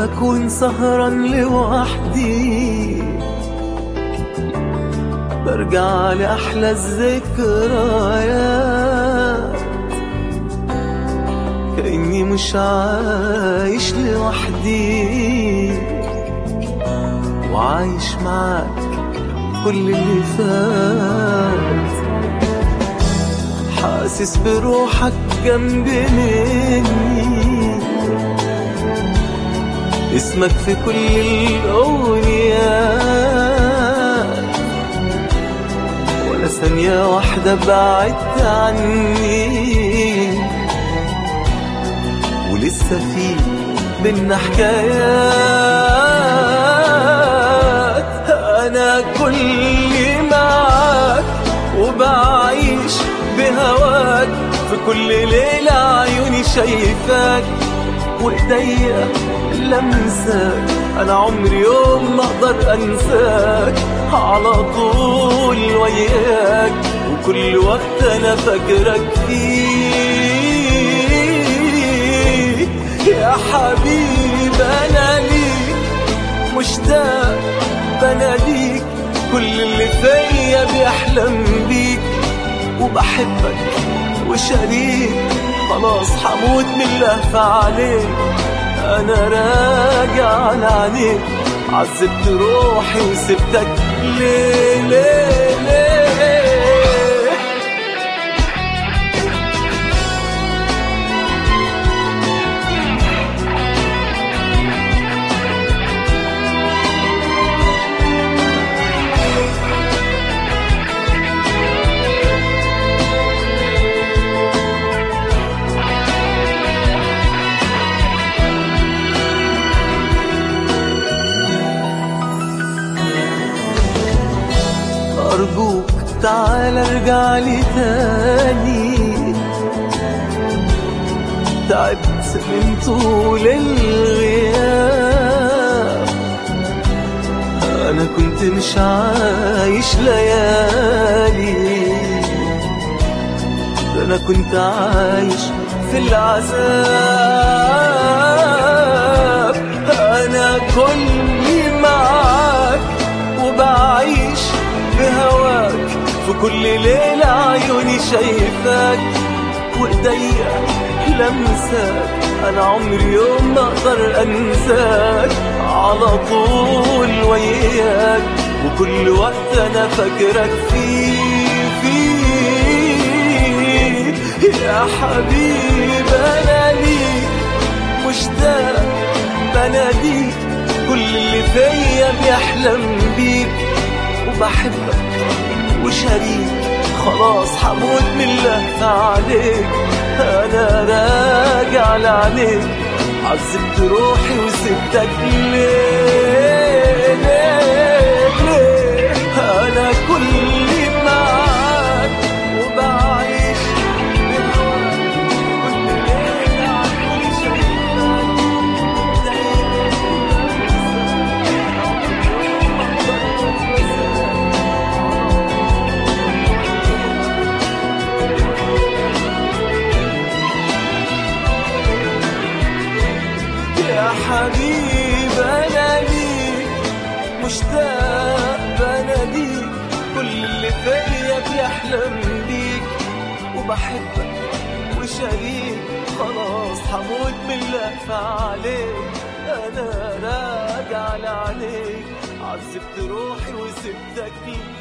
أكون سهران لوحدي برجع لأحلى الذكريات كأني مش عايش لوحدي وعايش معاك كل اللي فات حاسس بروحك جنب مني اسمك في كل الأغنيات ولا ثانية واحدة بعدت عني ولسه في بينا حكايات أنا كل معاك وبعيش بهواك في كل ليلة عيوني شايفاك وإيديا لمساك أنا عمري يوم ما أقدر أنساك على طول وياك وكل وقت أنا فاكرك فيه يا حبيب أنا ليك مشتاق بناديك كل اللي فيا بيحلم بيك وبحبك وشريك خلاص حموت من اللهفة عليك أنا راجع على عينيك عذبت روحي وسبتك ليه ليه ليه أرجوك تعال ارجع لي تاني تعبت من طول الغياب أنا كنت مش عايش ليالي ده أنا كنت عايش في العذاب أنا كل معاك وبعيش بهواك في كل ليلة عيوني شايفاك وإيديا لمساك أنا عمري يوم ما أقدر أنساك على طول وياك وكل وقت أنا فاكرك فيه فيه يا حبيب أنا ليك مشتاق بناديك كل اللي فيا بيحلم بيك وبحبك وشريك خلاص حموت من اللهفة عليك أنا راجع لعينيك عذبت روحي وسبتك ليه ليه ليه أنا كل معاك وبعيش بهواك كل ليلة عيوني شايفاك يا حبيب انا ليك مشتاق بناديك كل اللي فيا بيحلم بيك وبحبك وشريك خلاص حموت من اللهفة عليك انا راجع لعليك عذبت روحي وسبتك